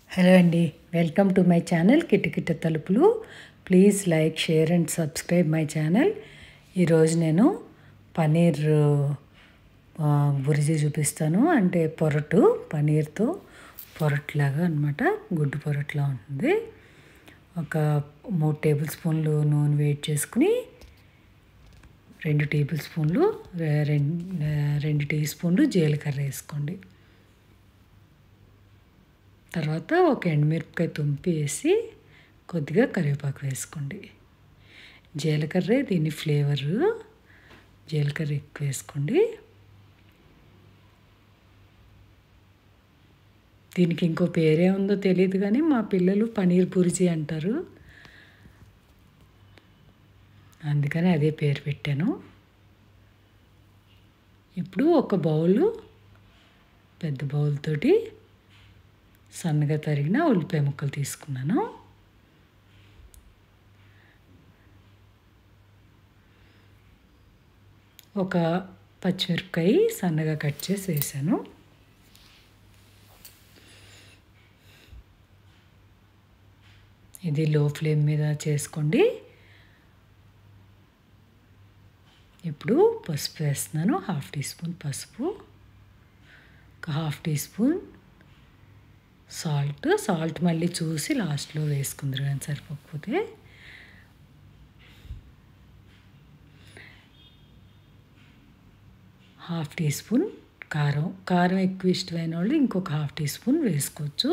hello అండి welcome to my channel కిటకిట తలుపులు please like share and subscribe my channel ఈరోజు నేను పనీర్ ఆ, బుర్జీ చూపిస్తాను అంటే పొరటు పనీర్తో పొరట్లాగా అనమాట గుడ్డు పొరట్లా ఉంటుంది ఒక మూడు టేబుల్ స్పూన్లు నూనె వేడి చేసుకుని రెండు టేబుల్ స్పూన్లు రె- రెం- రెండు టీ స్పూన్లు జీలకర్ర వేసుకోండి తర్వాత ఒక ఎండుమిరపకాయ తుంపి వేసి కొద్దిగా కరివేపాకు వేసుకోండి జీలకర్ర దీని ఫ్లేవరు జీలకర్ర ఎక్కువ వేసుకోండి దీనికి ఇంకో పేరే ఉందో తెలియదు కానీ మా పిల్లలు పనీర్ బుర్జీ అంటారు అందుకని అదే పేరు పెట్టాను ఇప్పుడు ఒక బౌలు పెద్ద బౌల్ తోటి సన్నగా తరిగిన ఉల్లిపాయ ముక్కలు తీసుకున్నాను ఒక పచ్చిమిరపకాయ సన్నగా కట్ చేసి వేసాను ఇది లో ఫ్లేమ్ మీద చేసుకోండి ఇప్పుడు పసుపు వేస్తున్నాను హాఫ్ టీ స్పూన్ పసుపు ఒక half teaspoon salt salt మళ్ళీ చూసి లాస్ట్లో వేసుకుందరు కానీ సరిపోకపోతే హాఫ్ టీ స్పూన్ కారం కారం ఎక్కువ ఇష్టమైన వాళ్ళు ఇంకొక హాఫ్ టీ స్పూన్ వేసుకోవచ్చు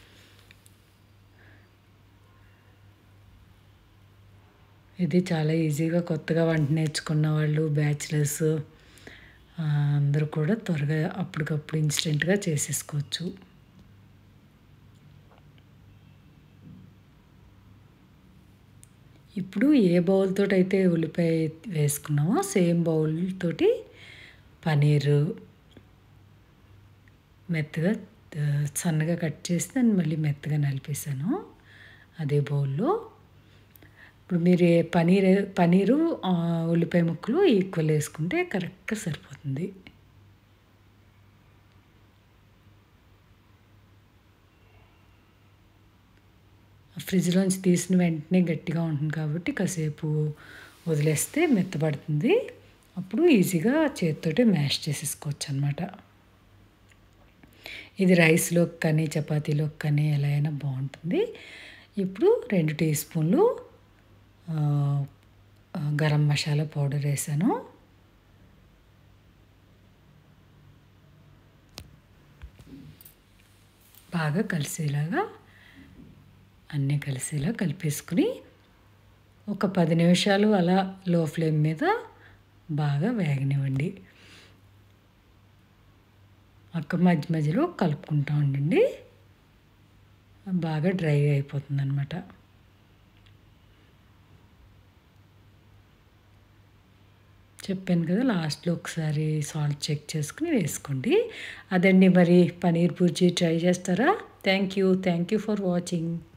ఇది చాలా ఈజీగా కొత్తగా వంట నేర్చుకున్న వాళ్ళు బ్యాచిలర్స్ అందరూ కూడా త్వరగా అప్పటికప్పుడు ఇన్స్టెంట్గా చేసేసుకోవచ్చు ఇప్పుడు ఏ బౌల్ తోటి అయితే ఉల్లిపాయ వేసుకున్నామో సేమ్ బౌల్ తోటి పనీరు మెత్తగా ఆ, సన్నగా కట్ చేసి దాన్ని మళ్ళీ మెత్తగా నలిపేసాను అదే బౌల్లో ఇప్పుడు మీరు ఏ పనీర్ పనీరు ఆ, ఉల్లిపాయ ముక్కలు ఈక్వల్ వేసుకుంటే కరెక్ట్గా సరిపోతుంది ఫ్రిడ్జ్లోంచి తీసిన వెంటనే గట్టిగా ఉంటుంది కాబట్టి కాసేపు వదిలేస్తే మెత్తబడుతుంది అప్పుడు ఈజీగా చేతితోటి మ్యాష్ చేసేసుకోవచ్చు అనమాట ఇది రైస్లోకి కానీ చపాతీలోకి కానీ ఎలా అయినా బాగుంటుంది ఇప్పుడు రెండు టీ స్పూన్లు ఆ, ఆ, గరం మసాలా పౌడర్ వేసాను బాగా కలిసేలాగా అన్నీ కలిసేలా కలిపేసుకుని ఒక పది నిమిషాలు అలా లో ఫ్లేమ్ మీద బాగా వేగనివ్వండి అక్క మధ్య మధ్యలో కలుపుకుంటూ ఉండండి బాగా డ్రై అయిపోతుంది అనమాట చెప్పాను కదా లాస్ట్లో ఒకసారి సాల్ట్ చెక్ చేసుకుని వేసుకోండి అదండి మరి పనీర్ బుర్జీ ట్రై చేస్తారా thank you thank you for watching